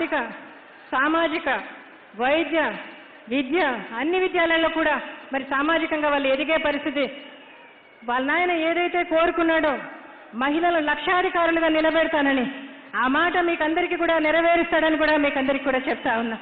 ఆర్థిక సామాజిక వైద్య విద్య అన్ని విద్యాలయాల్లో కూడా మరి సామాజికంగా వాళ్ళు ఎదిగే పరిస్థితి వాళ్ళ నాయన ఏదైతే కోరుకున్నాడో మహిళలు లక్షాధికారులుగా నిలబెడతానని ఆ మాట మీకు అందరికీ కూడా నెరవేరుస్తాడని కూడా మీకు అందరికీ కూడా చెప్తా ఉన్నా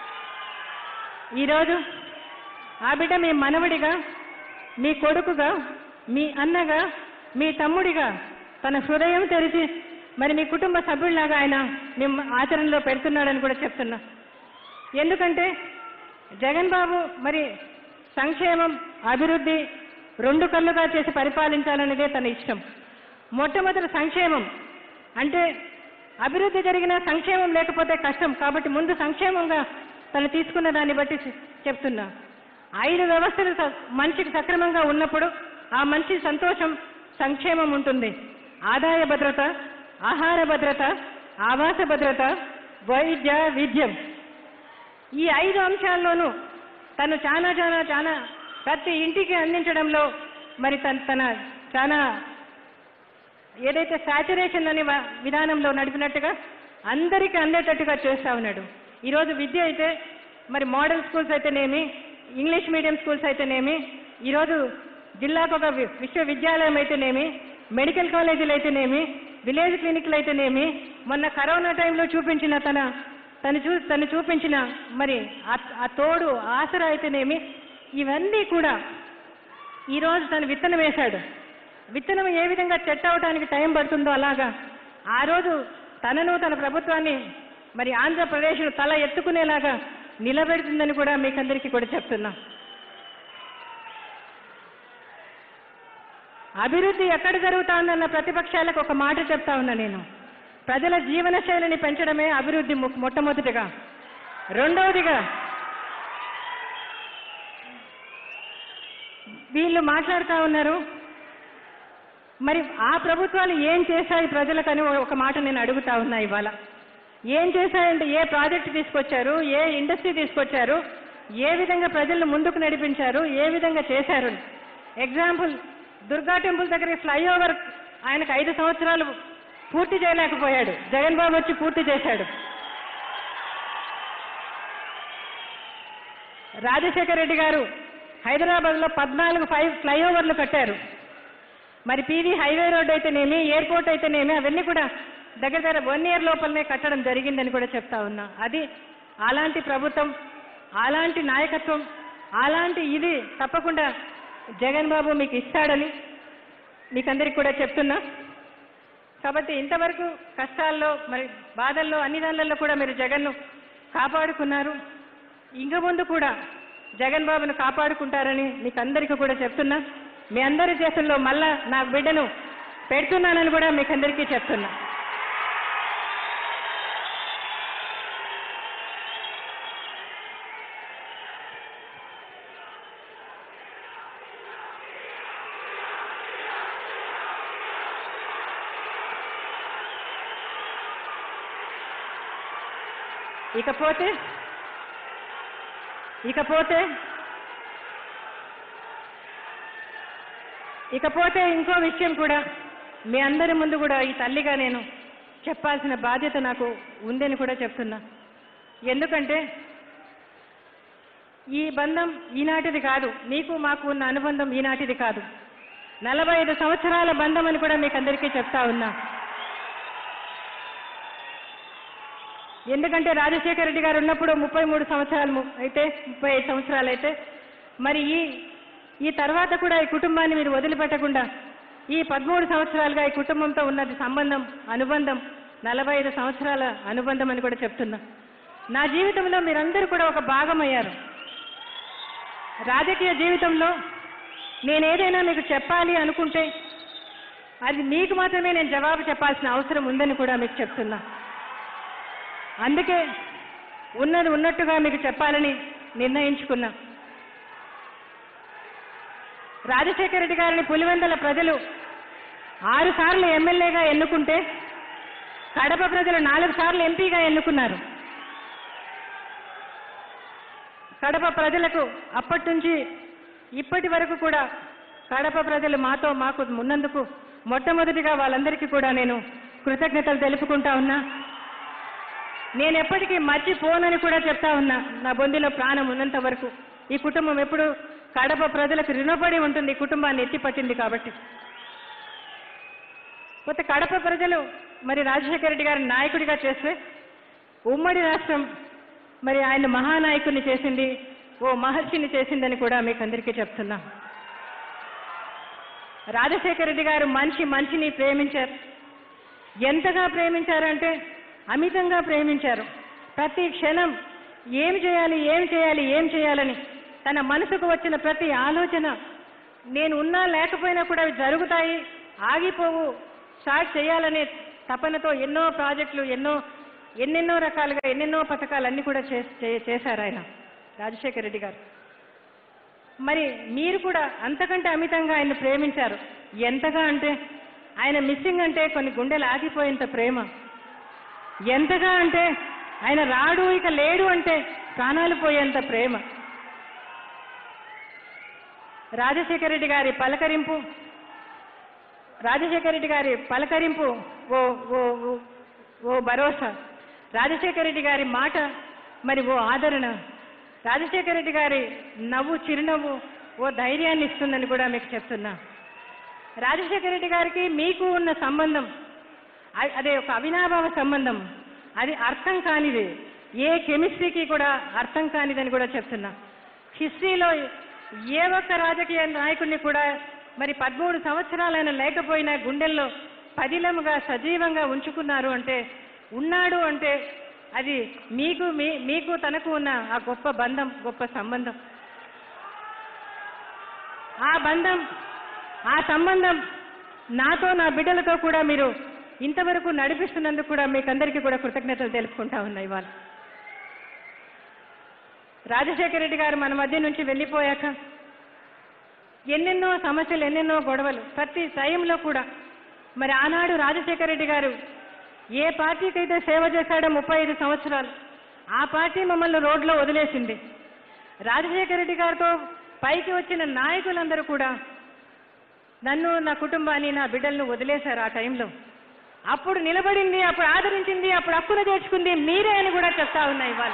ఈరోజు ఆ బిడ్డ మీ మనవడిగా మీ కొడుకుగా మీ అన్నగా మీ తమ్ముడిగా తన హృదయం తెరిచి మరి మీ కుటుంబ సభ్యుల్లాగా ఆయన మేము ఆచరణలో పెడుతున్నాడని కూడా చెప్తున్నా ఎందుకంటే జగన్ బాబు మరి సంక్షేమం అభివృద్ధి రెండు కళ్ళుగా చేసి పరిపాలించాలనేదే తన ఇష్టం మొట్టమొదటి సంక్షేమం అంటే అభివృద్ధి జరిగిన సంక్షేమం లేకపోతే కష్టం కాబట్టి ముందు సంక్షేమంగా తను తీసుకున్న దాన్ని బట్టి చె- చెప్తున్నా ఐదు వ్యవస్థలు స- మనిషికి సక్రమంగా ఉన్నప్పుడు ఆ మనిషి సంతోషం సంక్షేమం ఉంటుంది ఆదాయ భద్రత ఆహార భద్రత ఆవాస భద్రత వైద్య విద్యం ఈ ఐదు అంశాల్లోనూ తను చాలా చాలా చాలా ప్రతి ఇంటికి అందించడంలో మరి తన తన చాలా ఏదైతే సాచురేషన్ అనే వ- విధానంలో నడిపినట్టుగా అందరికీ అందేటట్టుగా చేస్తా ఉన్నాడు ఈరోజు విద్య అయితే మరి మోడల్ స్కూల్స్ అయితేనేమి ఇంగ్లీష్ మీడియం స్కూల్స్ అయితేనేమి ఈరోజు జిల్లాకు ఒక వి- విశ్వవిద్యాలయం అయితేనేమి మెడికల్ కాలేజీలు అయితేనేమి విలేజ్ క్లినిక్లు అయితేనేమి మొన్న కరోనా టైంలో చూపించిన తన తను చూ తను చూపించిన మరి ఆ- ఆ తోడు ఆసరా అయితేనేమి ఇవన్నీ కూడా ఈరోజు తను విత్తనం వేశాడు విత్తనం ఏ విధంగా చెట్ అవడానికి టైం పడుతుందో అలాగా ఆ రోజు తనను తన ప్రభుత్వాన్ని మరి ఆంధ్రప్రదేశ్ తల ఎత్తుకునేలాగా నిలబెడుతుందని కూడా మీకందరికీ కూడా చెప్తున్నా అభివృద్ధి ఎక్కడ జరుగుతోందన్న ప్రతిపక్షాలకు ఒక మాట చెప్తా ఉన్నా నేను ప్రజల జీవన శైలిని పెంచడమే అభివృద్ధి మొ- మొట్టమొదటిగా రెండవదిగా వీళ్ళు మాట్లాడుతూ ఉన్నారు మరి ఆ ప్రభుత్వాలు ఏం చేశాయి ప్రజలకని ఒక మాట నేను అడుగుతా ఉన్నా ఇవాళ ఏం చేశాయంటే ఏ ప్రాజెక్ట్ తీసుకొచ్చారు ఏ ఇండస్ట్రీ తీసుకొచ్చారు ఏ విధంగా ప్రజలను ముందుకు నడిపించారు ఏ విధంగా చేశారు ఎగ్జాంపుల్ దుర్గా టెంపుల్ దగ్గర ఫ్లైఓవర్ ఆయనకు ఐదు సంవత్సరాలు పూర్తి చేయలేకపోయాడు జగన్ బాబు వచ్చి పూర్తి చేశాడు రాజశేఖర రెడ్డి గారు హైదరాబాద్లో పద్నాలుగు ఫైవ్ ఫ్లైఓవర్లు కట్టారు మరి పీవీ హైవే రోడ్ అయితేనేమి ఎయిర్పోర్ట్ అయితేనేమి అవన్నీ కూడా దగ్గర దగ్గర వన్ ఇయర్ లోపలనే కట్టడం జరిగిందని కూడా చెప్తా ఉన్నా అది అలాంటి ప్రభుత్వం అలాంటి నాయకత్వం అలాంటి ఇది తప్పకుండా జగన్ బాబు మీకు ఇస్తాడని మీకందరికి కూడా చెప్తున్నా కాబట్టి ఇంతవరకు కష్టాల్లో మరి బాధల్లో అన్ని దానిలలో కూడా మీరు జగన్ను కాపాడుకున్నారు ఇంక ముందు కూడా జగన్ బాబును కాపాడుకుంటారని మీకు అందరికీ కూడా చెప్తున్నా మీ అందరి చేతుల్లో మళ్ళా నా బిడ్డను పెడుతున్నానని కూడా మీకు అందరికీ చెప్తున్నా ఇకపోతే ఇకపోతే ఇకపోతే ఇంకో విషయం కూడా మీ అందరి ముందు కూడా ఈ తల్లిగా నేను చెప్పాల్సిన బాధ్యత నాకు ఉందని కూడా చెప్తున్నా ఎందుకంటే ఈ బంధం ఈనాటిది కాదు మీకు మాకు ఉన్న అనుబంధం ఈనాటిది కాదు నలభై ఐదు సంవత్సరాల బంధం అని కూడా మీకు అందరికీ చెప్తా ఉన్నా ఎందుకంటే రాజశేఖర రెడ్డి గారు ఉన్నప్పుడు ముప్పై మూడు సంవత్సరాలు ము- అయితే ముప్పై ఐదు సంవత్సరాలు అయితే మరి ఈ ఈ తర్వాత కూడా ఈ కుటుంబాన్ని మీరు వదిలిపెట్టకుండా ఈ పదమూడు సంవత్సరాలుగా ఈ కుటుంబంతో ఉన్నది సంబంధం అనుబంధం నలభై ఐదు సంవత్సరాల అనుబంధం అని కూడా చెప్తున్నా నా జీవితంలో మీరందరూ కూడా ఒక భాగం అయ్యారు రాజకీయ జీవితంలో నేను ఏదైనా మీకు చెప్పాలి అనుకుంటే అది మీకు మాత్రమే నేను జవాబు చెప్పాల్సిన అవసరం ఉందని కూడా మీకు చెప్తున్నా అందుకే ఉన్నది ఉన్నట్టుగా మీకు చెప్పాలని నిర్ణయించుకున్నా రాజశేఖర రెడ్డి గారిని పులివెందల ప్రజలు ఆరు సార్లు ఎమ్మెల్యేగా ఎన్నుకుంటే కడప ప్రజలు నాలుగు సార్లు ఎంపీగా ఎన్నుకున్నారు కడప ప్రజలకు అప్పటి నుంచి ఇప్పటి వరకు కూడా కడప ప్రజలు మాతో మాకు ఉన్నందుకు మొట్టమొదటిగా వాళ్ళందరికీ కూడా నేను కృతజ్ఞతలు తెలుపుకుంటా ఉన్నా నేను ఎప్పటికీ మర్చిపోనని కూడా చెప్తా ఉన్నా నా బొందిలో ప్రాణం ఉన్నంత వరకు ఈ కుటుంబం ఎప్పుడు కడప ప్రజలకు రుణపడి ఉంటుంది ఈ కుటుంబాన్ని ఎత్తిపట్టింది కాబట్టి కొత్త కడప ప్రజలు మరి రాజశేఖర రెడ్డి గారిని నాయకుడిగా చేస్తే ఉమ్మడి రాష్ట్రం మరి ఆయన మహానాయకుడిని చేసింది ఓ మహర్షిని చేసిందని కూడా మీకు అందరికీ చెప్తున్నా రాజశేఖర రెడ్డి గారు మనిషి మనిషిని ప్రేమించారు ఎంతగా ప్రేమించారంటే అమితంగా ప్రేమించారు ప్రతి క్షణం ఏం చేయాలి ఏం చేయాలి ఏం చేయాలని తన మనసుకు వచ్చిన ప్రతి ఆలోచన నేను ఉన్నా లేకపోయినా కూడా అవి జరుగుతాయి ఆగిపోవు స్టార్ట్ చేయాలనే తపనతో ఎన్నో ప్రాజెక్టులు ఎన్నో ఎన్నెన్నో రకాలుగా ఎన్నెన్నో పథకాలన్నీ కూడా చేస్- చే- చేశారు ఆయన రాజశేఖర రెడ్డి గారు మరి మీరు కూడా అంతకంటే అమితంగా ఆయన ప్రేమించారు ఎంతగా అంటే ఆయన మిస్సింగ్ అంటే కొన్ని గుండెలు ఆగిపోయేంత ప్రేమ ఎంతగా అంటే ఆయన రాడు ఇక లేడు అంటే ప్రాణాలు పోయేంత ప్రేమ రాజశేఖర రెడ్డి గారి పలకరింపు రాజశేఖర రెడ్డి గారి పలకరింపు ఓ ఓ ఓ- ఓ భరోసా రాజశేఖర రెడ్డి గారి మాట మరి ఓ ఆదరణ రాజశేఖర రెడ్డి గారి నవ్వు చిరునవ్వు ఓ ధైర్యాన్ని ఇస్తుందని కూడా మీకు చెప్తున్నా రాజశేఖర రెడ్డి గారికి మీకు ఉన్న సంబంధం అ- అదే ఒక అవినాభావ సంబంధం అది అర్థం కానిది ఏ కెమిస్ట్రీకి కూడా అర్థం కానిదని కూడా చెప్తున్నా హిస్టరీలో ఏ ఒక్క రాజకీయ నాయకుడిని కూడా మరి పదమూడు సంవత్సరాలైన లేకపోయినా గుండెల్లో పదిలముగా సజీవంగా ఉంచుకున్నారు అంటే ఉన్నాడు అంటే అది మీకు మీ మీకు తనకు ఉన్న ఆ గొప్ప బంధం గొప్ప సంబంధం ఆ బంధం ఆ సంబంధం నాతో నా బిడ్డలతో కూడా మీరు ఇంతవరకు నడిపిస్తున్నందుకు కూడా మీకందరికీ కూడా కృతజ్ఞతలు తెలుపుకుంటా ఉన్నాయి ఇవాళ రాజశేఖర రెడ్డి గారు మన మధ్య నుంచి వెళ్ళిపోయాక ఎన్నెన్నో సమస్యలు ఎన్నెన్నో గొడవలు ప్రతి టైంలో కూడా మరి ఆనాడు రాజశేఖర రెడ్డి గారు ఏ పార్టీకి అయితే సేవ చేశాడో ముప్పై ఐదు సంవత్సరాలు ఆ పార్టీ మమ్మల్ని రోడ్లో వదిలేసింది రాజశేఖర రెడ్డి గారితో పైకి వచ్చిన నాయకులందరూ కూడా నన్ను నా కుటుంబాన్ని నా బిడ్డలను వదిలేశారు ఆ టైంలో అప్పుడు నిలబడింది అప్పుడు ఆదరించింది అప్పుడు అప్పున చేర్చుకుంది మీరే అని కూడా చెప్తా ఉన్నాయి ఇవాళ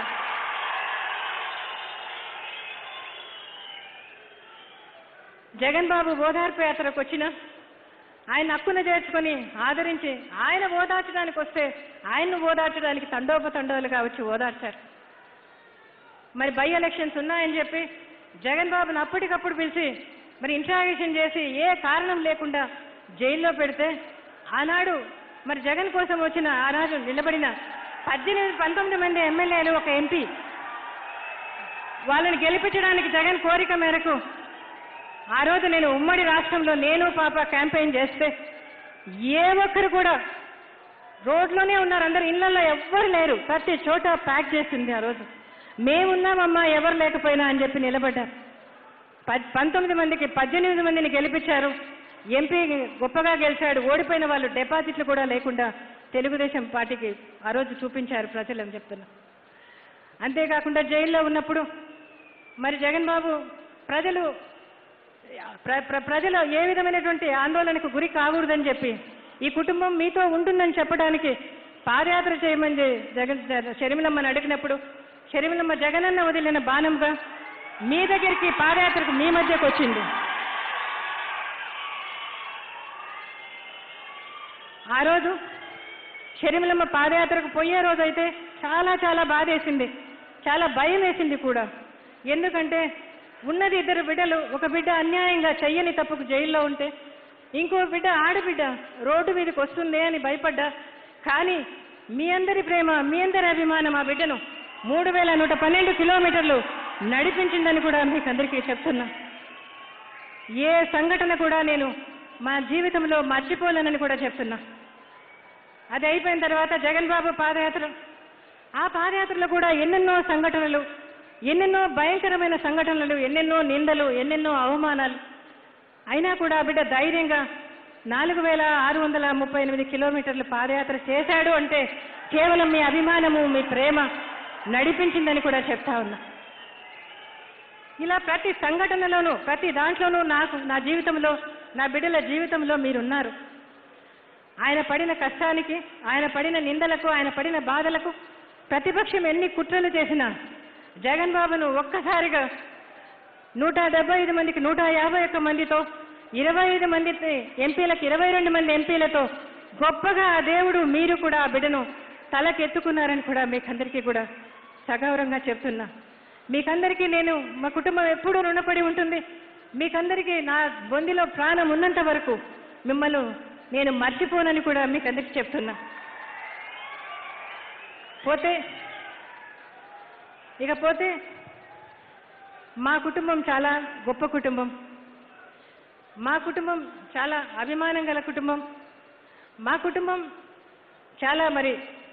జగన్ బాబు ఓదార్పు యాత్రకు వచ్చిన ఆయన హక్కున చేర్చుకొని ఆదరించి ఆయన ఓదార్చడానికి వస్తే ఆయన్ను ఓదార్చడానికి తండోపతండోలుగా వచ్చి ఓదార్చారు మరి బై ఎలక్షన్స్ ఉన్నాయని చెప్పి జగన్ బాబును అప్పటికప్పుడు పిలిచి మరి ఇంట్రాగేషన్ చేసి ఏ కారణం లేకుండా జైల్లో పెడితే ఆనాడు మరి జగన్ కోసం వచ్చిన ఆనాడు నిలబడిన పద్దెనిమిది పంతొమ్మిది మంది ఎమ్మెల్యేలు ఒక ఎంపీ వాళ్ళని గెలిపించడానికి జగన్ కోరిక మేరకు ఆ రోజు నేను ఉమ్మడి రాష్ట్రంలో నేను పాప క్యాంపెయిన్ చేస్తే ఏ ఒక్కరు కూడా రోడ్లోనే ఉన్నారు అందరు ఇళ్లలో ఎవ్వరు లేరు ప్రతి చోట ప్యాక్ చేసింది ఆ రోజు మేమున్నామమ్మా ఎవరు లేకపోయినా అని చెప్పి నిలబడ్డారు పద్- పంతొమ్మిది మందికి పద్దెనిమిది మందిని గెలిపించారు ఎంపీ గొప్పగా గెలిచాడు ఓడిపోయిన వాళ్ళు డిపాజిట్లు కూడా లేకుండా తెలుగుదేశం పార్టీకి ఆ రోజు చూపించారు ప్రజలు అని చెప్తున్నా అంతేకాకుండా జైల్లో ఉన్నప్పుడు మరి జగన్ బాబు ప్రజలు ప్ర- ప్ర- ప్రజలు ఏ విధమైనటువంటి ఆందోళనకు గురి కాకూడదని చెప్పి ఈ కుటుంబం మీతో ఉంటుందని చెప్పడానికి పాదయాత్ర చేయమని జె- జగన్ జ- షర్మిలమ్మని అడిగినప్పుడు షర్మిలమ్మ జగనన్న వదిలిన బాణంగా మీ దగ్గరికి పాదయాత్రకు మీ మధ్యకు వచ్చింది ఆ రోజు షర్మిలమ్మ పాదయాత్రకు పోయే రోజు అయితే చాలా చాలా బాధేసింది చాలా భయం వేసింది కూడా ఎందుకంటే ఉన్నది ఇద్దరు బిడ్డలు ఒక బిడ్డ అన్యాయంగా చెయ్యని తప్పుకు జైల్లో ఉంటే ఇంకో బిడ్డ ఆడబిడ్డ రోడ్డు మీదకి వస్తుంది అని భయపడ్డా కానీ మీ అందరి ప్రేమ మీ అందరి అభిమానం ఆ బిడ్డను మూడు వేల నూట పన్నెండు కిలోమీటర్లు నడిపించిందని కూడా మీకు అందరికీ చెప్తున్నా ఏ సంఘటన కూడా నేను మా జీవితంలో మర్చిపోలేనని కూడా చెప్తున్నా అది అయిపోయిన తర్వాత జగన్ బాబు పాదయాత్ర ఆ పాదయాత్రలో కూడా ఎన్నెన్నో సంఘటనలు ఎన్నెన్నో భయంకరమైన సంఘటనలు ఎన్నెన్నో నిందలు ఎన్నెన్నో అవమానాలు అయినా కూడా ఆ బిడ్డ ధైర్యంగా నాలుగు వేల ఆరు వందల ముప్పై ఎనిమిది కిలోమీటర్లు పాదయాత్ర చేశాడు అంటే కేవలం మీ అభిమానము మీ ప్రేమ నడిపించిందని కూడా చెప్తా ఉన్నా ఇలా ప్రతి సంఘటనలోనూ ప్రతి దాంట్లోనూ నాకు నా జీవితంలో నా బిడ్డల జీవితంలో మీరున్నారు ఆయన పడిన కష్టానికి ఆయన పడిన నిందలకు ఆయన పడిన బాధలకు ప్రతిపక్షం ఎన్ని కుట్రలు చేసినా జగన్ బాబును ఒక్కసారిగా నూట డెబ్బై ఐదు మందికి నూట యాభై ఒక్క మందితో ఇరవై ఐదు మంది ఎంపీలకు ఇరవై రెండు మంది ఎంపీలతో గొప్పగా ఆ దేవుడు మీరు కూడా ఆ బిడ్డను తలకెత్తుకున్నారని కూడా మీకందరికీ కూడా సగౌరవంగా చెప్తున్నా మీకందరికీ నేను మా కుటుంబం ఎప్పుడూ రుణపడి ఉంటుంది మీకందరికీ నా బొందిలో ప్రాణం ఉన్నంత వరకు మిమ్మల్ని నేను మర్చిపోనని కూడా మీకందరికీ చెప్తున్నా పోతే ఇకపోతే మా కుటుంబం చాలా గొప్ప కుటుంబం మా కుటుంబం చాలా అభిమానం గల కుటుంబం మా కుటుంబం చాలా మరి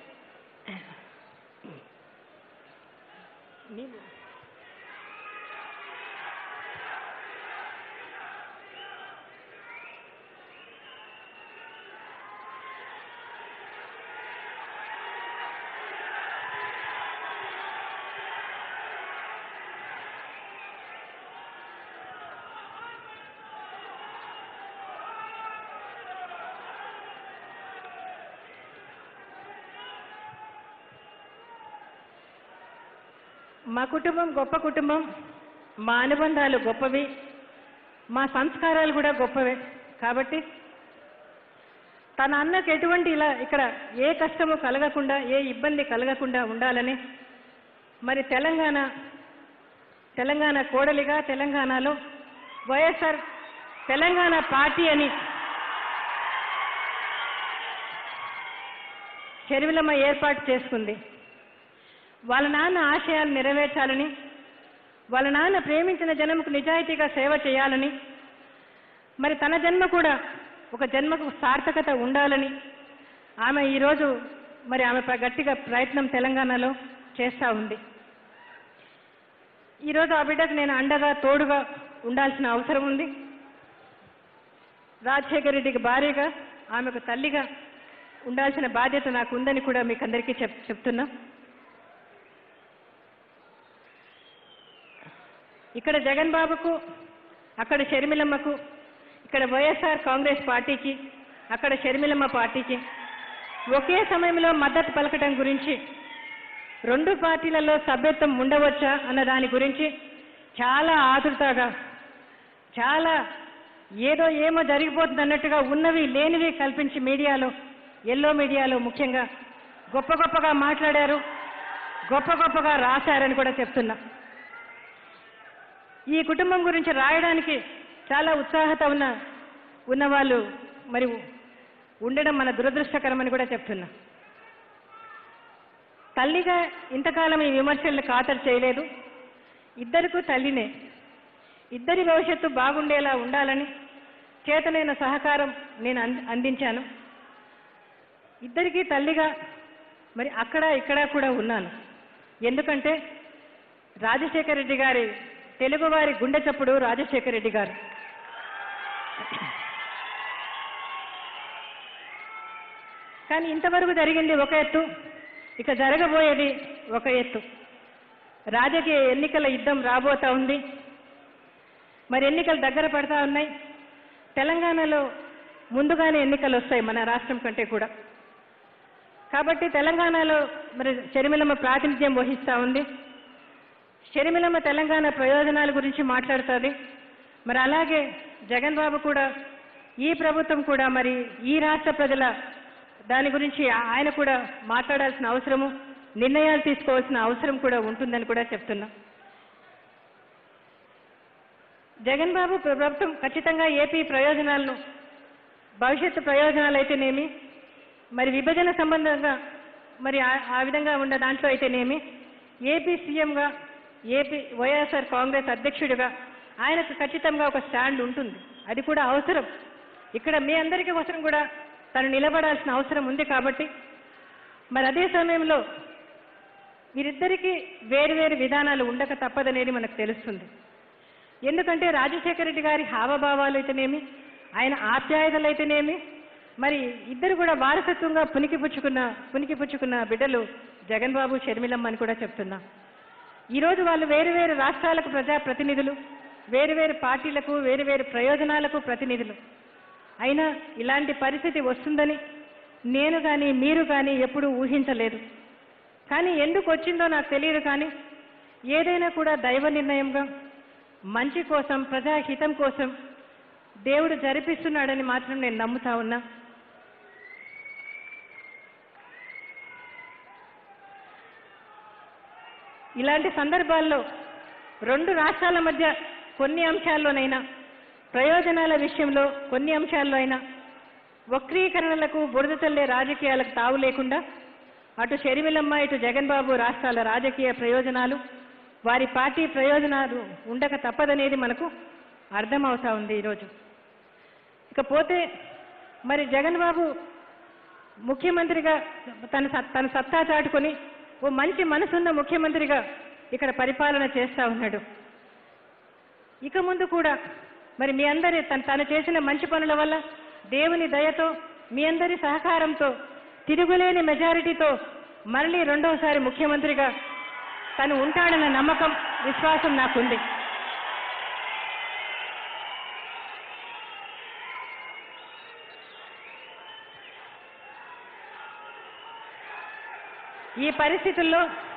నీళ్ళు. మా కుటుంబం గొప్ప కుటుంబం మా అనుబంధాలు గొప్పవి మా సంస్కారాలు కూడా గొప్పవే కాబట్టి తన అన్నకు ఎటువంటి ఇలా ఇక్కడ ఏ కష్టము కలగకుండా ఏ ఇబ్బంది కలగకుండా ఉండాలని మరి తెలంగాణ తెలంగాణ కోడలిగా తెలంగాణలో వైఎస్ఆర్ తెలంగాణ పార్టీ అని చెరువులమ్మ ఏర్పాటు చేసుకుంది వాళ్ళ నాన్న ఆశయాలు నెరవేర్చాలని వాళ్ళ నాన్న ప్రేమించిన జన్మకు నిజాయితీగా సేవ చేయాలని మరి తన జన్మ కూడా ఒక జన్మకు సార్థకత ఉండాలని ఆమె ఈరోజు మరి ఆమె ప్ర- గట్టిగా ప్రయత్నం తెలంగాణలో చేస్తూ ఉంది ఈరోజు ఆ బిడ్డకు నేను అండగా తోడుగా ఉండాల్సిన అవసరం ఉంది రాజశేఖర రెడ్డికి భార్యగా ఆమెకు తల్లిగా ఉండాల్సిన బాధ్యత నాకు ఉందని కూడా మీకు అందరికీ చెప్ చెప్తున్నా ఇక్కడ జగన్ బాబుకు అక్కడ షర్మిలమ్మకు ఇక్కడ వైఎస్ఆర్ కాంగ్రెస్ పార్టీకి అక్కడ షర్మిలమ్మ పార్టీకి ఒకే సమయంలో మద్దతు పలకటం గురించి రెండు పార్టీలలో సభ్యత్వం ఉండవచ్చా అన్న దాని గురించి చాలా ఆతృతగా చాలా ఏదో ఏమో జరిగిపోతుంది అన్నట్టుగా ఉన్నవి లేనివి కల్పించి మీడియాలో ఎల్లో మీడియాలో ముఖ్యంగా గొప్ప గొప్పగా మాట్లాడారు గొప్ప గొప్పగా రాశారని కూడా చెప్తున్నా ఈ కుటుంబం గురించి రాయడానికి చాలా ఉత్సాహత ఉన్న ఉన్నవాళ్ళు మరి ఉండడం మన దురదృష్టకరమని కూడా చెప్తున్నా తల్లిగా ఇంతకాలం ఈ విమర్శలను ఖాతరు చేయలేదు ఇద్దరికు తల్లినే ఇద్దరి భవిష్యత్తు బాగుండేలా ఉండాలని చేతనైన సహకారం నేను అంది- అందించాను ఇద్దరికీ తల్లిగా మరి అక్కడ ఇక్కడ కూడా ఉన్నాను ఎందుకంటే రాజశేఖర రెడ్డి గారి తెలుగువారి గుండె చప్పుడు రాజశేఖర రెడ్డి గారు కానీ ఇంతవరకు జరిగింది ఒక ఎత్తు ఇక జరగబోయేది ఒక ఎత్తు రాజకీయ ఎన్నికల యుద్ధం రాబోతా ఉంది మరి ఎన్నికలు దగ్గర పడతా ఉన్నాయి తెలంగాణలో ముందుగానే ఎన్నికలు వస్తాయి మన రాష్ట్రం కంటే కూడా కాబట్టి తెలంగాణలో మరి షర్మిలమ్మ ప్రాతినిధ్యం వహిస్తూ ఉంది షర్మిలమ్మ తెలంగాణ ప్రయోజనాల గురించి మాట్లాడుతుంది మరి అలాగే జగన్ బాబు కూడా ఈ ప్రభుత్వం కూడా మరి ఈ రాష్ట్ర ప్రజల దాని గురించి ఆయన కూడా మాట్లాడాల్సిన అవసరము నిర్ణయాలు తీసుకోవాల్సిన అవసరం కూడా ఉంటుందని కూడా చెప్తున్నా జగన్ బాబు ప్రభుత్వం ఖచ్చితంగా ఏపీ ప్రయోజనాలను భవిష్యత్తు ప్రయోజనాలు అయితేనేమి మరి విభజన సంబంధంగా మరి ఆ- ఆ విధంగా ఉన్న దాంట్లో అయితేనేమి ఏపీ సీఎంగా ఏపీ వైఎస్ఆర్ కాంగ్రెస్ అధ్యక్షుడిగా ఆయనకు ఖచ్చితంగా ఒక స్టాండ్ ఉంటుంది అది కూడా అవసరం ఇక్కడ మీ అందరికీ అవసరం కూడా తను నిలబడాల్సిన అవసరం ఉంది కాబట్టి మరి అదే సమయంలో వీరిద్దరికీ వేరువేరు విధానాలు ఉండక తప్పదనేది మనకు తెలుస్తుంది ఎందుకంటే రాజశేఖర రెడ్డి గారి హావభావాలు అయితేనేమి ఆయన ఆప్యాయతలు అయితేనేమి మరి ఇద్దరు కూడా వారసత్వంగా పునికిపుచ్చుకున్న పునికిపుచ్చుకున్న బిడ్డలు జగన్ బాబు షర్మిలమ్మ అని కూడా చెప్తున్నా ఈరోజు వాళ్ళు వేరు వేరు రాష్ట్రాలకు ప్రజా ప్రతినిధులు వేరు వేరు పార్టీలకు వేరు వేరు ప్రయోజనాలకు ప్రతినిధులు అయినా ఇలాంటి పరిస్థితి వస్తుందని నేను కానీ మీరు కానీ ఎప్పుడూ ఊహించలేదు కానీ ఎందుకు వచ్చిందో నాకు తెలియదు కానీ ఏదైనా కూడా దైవ నిర్ణయంగా మంచి కోసం ప్రజాహితం కోసం దేవుడు జరిపిస్తున్నాడని మాత్రం నేను నమ్ముతా ఉన్నా ఇలాంటి సందర్భాల్లో రెండు రాష్ట్రాల మధ్య కొన్ని అంశాల్లోనైనా ప్రయోజనాల విషయంలో కొన్ని అంశాల్లో అయినా వక్రీకరణలకు బురద తల్లే రాజకీయాలకు తావు లేకుండా అటు షర్మిలమ్మ ఇటు జగన్ బాబు రాష్ట్రాల రాజకీయ ప్రయోజనాలు వారి పార్టీ ప్రయోజనాలు ఉండక తప్పదనేది మనకు అర్థమవుతా ఉంది ఈరోజు ఇకపోతే మరి జగన్ బాబు ముఖ్యమంత్రిగా తన సత్- తన సత్తా చాటుకొని ఓ మంచి మనసున్న ముఖ్యమంత్రిగా ఇక్కడ పరిపాలన చేస్తా ఉన్నాడు ఇక ముందు కూడా మరి మీ అందరి తన తను చేసిన మంచి పనుల వల్ల దేవుని దయతో మీ అందరి సహకారంతో తిరుగులేని మెజారిటీతో మళ్ళీ రెండవసారి ముఖ్యమంత్రిగా తను ఉంటాడన్న నమ్మకం విశ్వాసం నాకుంది ఈ పరిస్థితుల్లో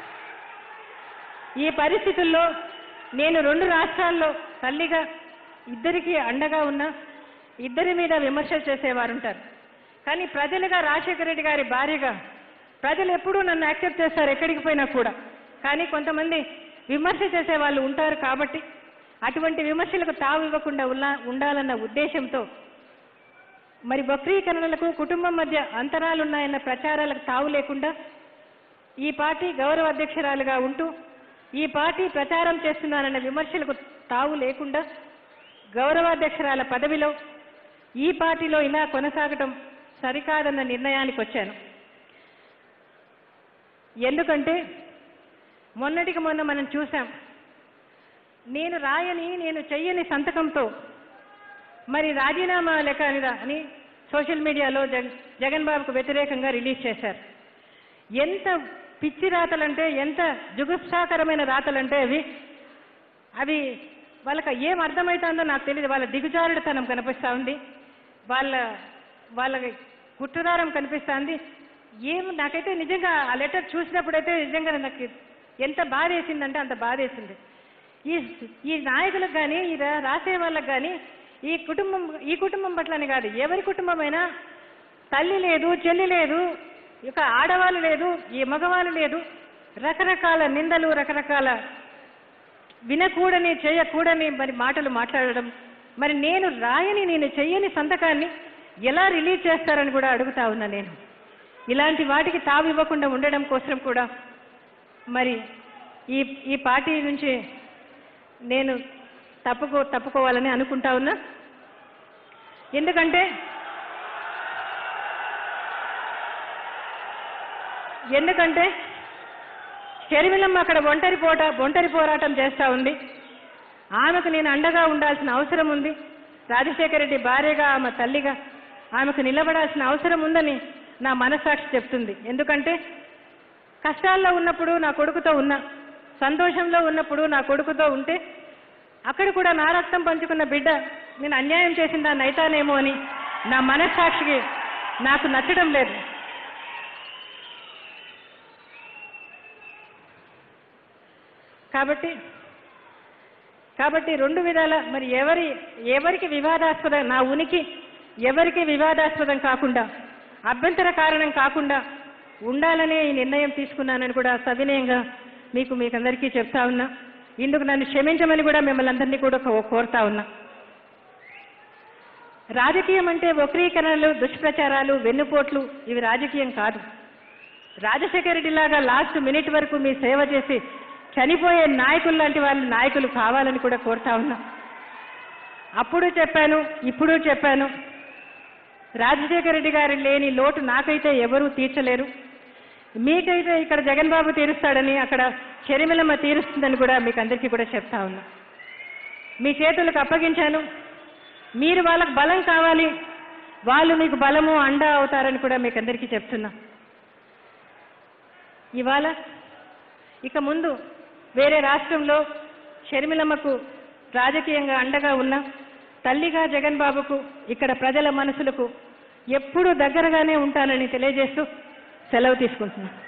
ఈ పరిస్థితుల్లో నేను రెండు రాష్ట్రాల్లో తల్లిగా ఇద్దరికి అండగా ఉన్నా ఇద్దరి మీద విమర్శలు చేసేవారు ఉంటారు కానీ ప్రజలుగా రాజశేఖర రెడ్డి గారి భార్యగా ప్రజలు ఎప్పుడూ నన్ను యాక్సెప్ట్ చేస్తారు ఎక్కడికి పోయినా కూడా కానీ కొంతమంది విమర్శ చేసే వాళ్ళు ఉంటారు కాబట్టి అటువంటి విమర్శలకు తావు ఇవ్వకుండా ఉన్నా- ఉండాలన్న ఉద్దేశంతో మరి వక్రీకరణలకు కుటుంబం మధ్య అంతరాలున్నాయన్న ప్రచారాలకు తావు లేకుండా ఈ పార్టీ గౌరవ అధ్యక్షురాలుగా ఉంటూ ఈ పార్టీ ప్రచారం చేస్తున్నానన్న విమర్శలకు తావు లేకుండా గౌరవాధ్యక్షురాల పదవిలో ఈ పార్టీలో ఇలా కొనసాగటం సరికాదన్న నిర్ణయానికి వచ్చాను ఎందుకంటే మొన్నటికి మొన్న మనం చూసాం నేను రాయని నేను చెయ్యని సంతకంతో మరి రాజీనామా లెక్క అని- అని సోషల్ మీడియాలో జగ జగన్ బాబుకు వ్యతిరేకంగా రిలీజ్ చేశారు ఎంత పిచ్చి రాతలంటే ఎంత జుగుప్సాకరమైన రాతలంటే అవి అవి వాళ్ళకి ఏం అర్థమవుతుందో నాకు తెలియదు వాళ్ళ దిగుజారుడుతనం కనిపిస్తూ ఉంది వాళ్ళ వాళ్ళ కుట్రదారం కనిపిస్తుంది ఏం నాకైతే నిజంగా ఆ లెటర్ చూసినప్పుడైతే నిజంగా నాకు ఎంత బాధ వేసిందంటే అంత బాధ వేసింది ఈ ఈ నాయకులకు కానీ ఈ రా- రాసే వాళ్ళకి కానీ ఈ కుటుంబం ఈ కుటుంబం పట్లని కాదు ఎవరి కుటుంబమైనా తల్లి లేదు చెల్లి లేదు ఇక ఆడవాళ్ళు లేదు ఈ మగవాళ్ళు లేదు రకరకాల నిందలు రకరకాల వినకూడని చేయకూడని మరి మాటలు మాట్లాడడం మరి నేను రాయని నేను చెయ్యని సంతకాన్ని ఎలా రిలీజ్ చేస్తారని కూడా అడుగుతా ఉన్నా నేను ఇలాంటి వాటికి తావు ఇవ్వకుండా ఉండడం కోసం కూడా మరి ఈ ఈ పార్టీ నుంచి నేను తప్పుకో తప్పుకోవాలని అనుకుంటా ఉన్నా ఎందుకంటే ఎందుకంటే షర్మిలమ్మ అక్కడ ఒంటరి పోట ఒంటరి పోరాటం చేస్తా ఉంది ఆమెకు నేను అండగా ఉండాల్సిన అవసరం ఉంది రాజశేఖర రెడ్డి భార్యగా ఆమె తల్లిగా ఆమెకు నిలబడాల్సిన అవసరం ఉందని నా మనస్సాక్షి చెప్తుంది ఎందుకంటే కష్టాల్లో ఉన్నప్పుడు నా కొడుకుతో ఉన్నా సంతోషంలో ఉన్నప్పుడు నా కొడుకుతో ఉంటే అక్కడ కూడా నా రక్తం పంచుకున్న బిడ్డ నేను అన్యాయం చేసిన దాన్ని అయితానేమో అని నా మనస్సాక్షికి నాకు నచ్చడం లేదు కాబట్టి కాబట్టి రెండు విధాల మరి ఎవరి ఎవరికి వివాదాస్పద నా ఉనికి ఎవరికి వివాదాస్పదం కాకుండా అభ్యంతర కారణం కాకుండా ఉండాలనే ఈ నిర్ణయం తీసుకున్నానని కూడా సవినయంగా మీకు మీకందరికీ చెప్తా ఉన్నా ఇందుకు నన్ను క్షమించమని కూడా మిమ్మల్ని అందరినీ కూడా కో- కోరుతా ఉన్నా రాజకీయం అంటే వక్రీకరణలు దుష్ప్రచారాలు వెన్నుపోట్లు ఇవి రాజకీయం కాదు రాజశేఖర రెడ్డి లాగా లాస్ట్ మినిట్ వరకు మీ సేవ చేసి చనిపోయే నాయకులు లాంటి వాళ్ళు నాయకులు కావాలని కూడా కోరుతా ఉన్నా అప్పుడు చెప్పాను ఇప్పుడు చెప్పాను రాజశేఖర రెడ్డి గారి లేని లోటు నాకైతే ఎవరూ తీర్చలేరు మీకైతే ఇక్కడ జగన్ బాబు తీరుస్తాడని అక్కడ షర్మిలమ్మ తీరుస్తుందని కూడా మీకు అందరికీ కూడా చెప్తా ఉన్నా మీ చేతులకు అప్పగించాను మీరు వాళ్ళకు బలం కావాలి వాళ్ళు మీకు బలము అండ అవుతారని కూడా మీకు అందరికీ చెప్తున్నా ఇవాళ ఇక ముందు వేరే రాష్ట్రంలో షర్మిలమ్మకు రాజకీయంగా అండగా ఉన్న తల్లిగా జగన్ బాబుకు ఇక్కడ ప్రజల మనసులకు ఎప్పుడూ దగ్గరగానే ఉంటానని తెలియజేస్తూ సెలవు తీసుకుంటున్నాను